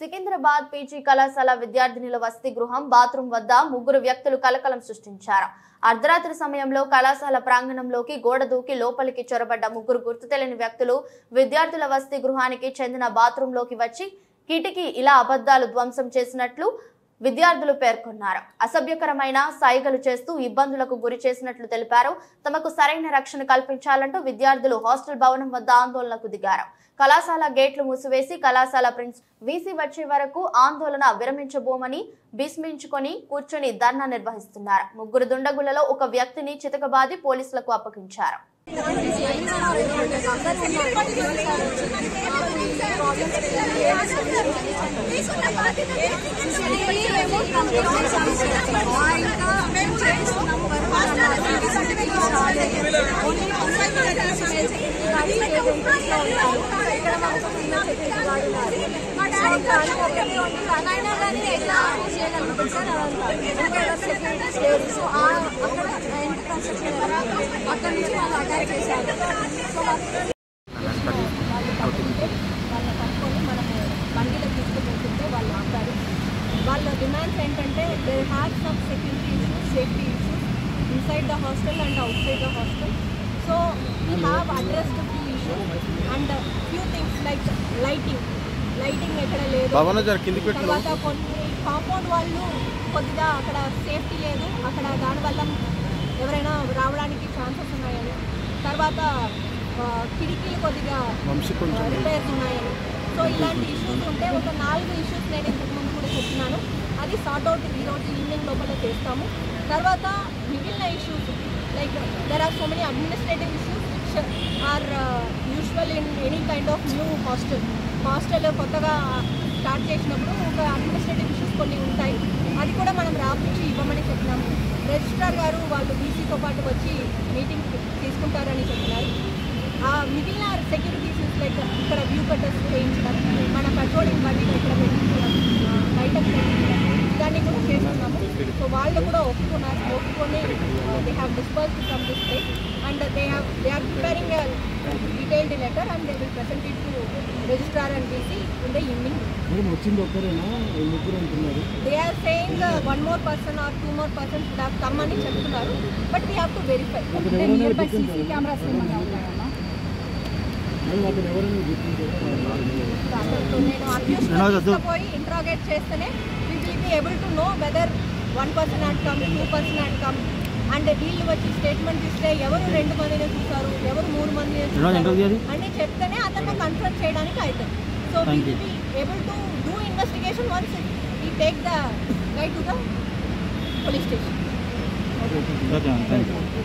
Secunderabad PG కళాశాల విద్యార్థినుల వసతి గృహం బాత్రూం వద్ద ముగ్గురు వ్యక్తులు కలకలం సృష్టించారు అర్ధరాత్రి సమయంలో కళాశాల ప్రాంగణంలోకి గోడ దూకి లోపలికి చొరబడ్డ ముగ్గురు గుర్తు తెలియని వ్యక్తులు విద్యార్థుల వసతి గృహానికి చెందిన బాత్రూంలోకి వచ్చి కిటికీ ఇలా అబద్ధాలు ధ్వంసం చేసినట్లు విద్యార్థులు పేర్కొన్నారు అసభ్యకరమైన సైగలు చేస్తూ ఇబ్బందులకు గురి చేసినట్లు తెలిపారు తమకు సరైన రక్షణ కల్పించాలంటూ విద్యార్థులు హాస్టల్ భవనం వద్ద ఆందోళనకు దిగారు కళాశాల గేట్లు మూసివేసి కళాశాల ప్రిన్స్ వీసీ వచ్చే వరకు ఆందోళన విరమించబోమని భీష్మించుకొని కూర్చొని ధర్నా నిర్వహిస్తున్నారు ముగ్గురు దుండగులలో ఒక వ్యక్తిని చితకబాది పోలీసులకు అప్పగించారు అక్కడ నుంచి వాళ్ళు అటాక్ చేశారు సో వాళ్ళ పట్టుకొని మనం బండిలో తీసుకుపోతుంటే వాళ్ళు ఆపారు వాళ్ళ డిమాండ్స్ ఏంటంటే they have some security issues safety issues inside the hostel and outside the hostel so we have addressed few issues and few things like lighting lighting ఎక్కడ లేదు భవన జర కిందికి పెట్టు తర్వాత కొన్ని కాంపౌండ్ వాళ్ళు కొద్దిగా అక్కడ సేఫ్టీ లేదు అక్కడ దానివల్ల ఎవరైనా రావడానికి ఛాన్సెస్ ఉన్నాయని తర్వాత ఆ, కిటికీలు కొద్దిగా వంశీ కొంచెం రిపేర్స్ ఉన్నాయని సో ఇలాంటి ఇష్యూస్ ఉంటే ఒక నాలుగు ఇష్యూస్ నేను ఇంతకు ముందు కూడా చెప్పినాను అది సార్ట్ అవుట్ ఈరోజు ఈవినింగ్ లోపల చేస్తాము తర్వాత మిగిలిన issues like there are so many administrative issues which are usual in any kind of new hostel hostel కొత్తగా స్టార్ట్ చేసినప్పుడు ఒక అడ్మినిస్ట్రేటివ్ ఇష్యూస్ కొన్ని ఉంటాయి అది కూడా మనం రాపించి ఇవ్వమని చెప్పినాము రిజిస్ట్రార్ గారు వాళ్ళు బీసీతో పాటు వచ్చి మీటింగ్ తీసుకుంటారని చెప్పినారు ఆ మిగిలిన సెక్యూరిటీ ఇష్యూస్ లైక్ ఇక్కడ వ్యూ కట్టర్స్ చేయించడం మన పెట్రోలింగ్ బండి ఇక్కడ పెట్టించడం ఆ, బయట పెట్టించడం ఇదాన్ని కూడా చేస్తున్నాము సో వాళ్ళు కూడా ఒప్పుకున్నారు ఒప్పుకొని they have disperse from this place and they have they are preparing detailed letter and they will present it to registrar and BC in the evening madam వచ్చింది ఒక్కరేనా ఈ ముగ్గురు అంటున్నారు they are saying one more person or two more persons would have come అని చెప్తున్నారు but we have to verify అతను ఎవరైనా nearby గుర్తించారా? సీసీ కెమెరాస్ ఏమైనా ఉన్నాయన్నా మేడం అతను ఎవరైనా గుర్తించారా సో నేను అక్యూజ్ తీసుకుపోయి ఇంట్రాగేట్ చేస్తేనే we will be able to know whether one person had come two person had come and వీళ్ళు వచ్చి స్టేట్మెంట్ ఇస్తే ఎవరు రెండు మందిని చూసారు ఎవరు మూడు మందిని చూసారు అని చెప్తేనే అతన్ని కన్ఫర్మ్ చేయడానికి అవుతుంది so we will be able to do investigation once ఈ take the guide to the police station okay thank you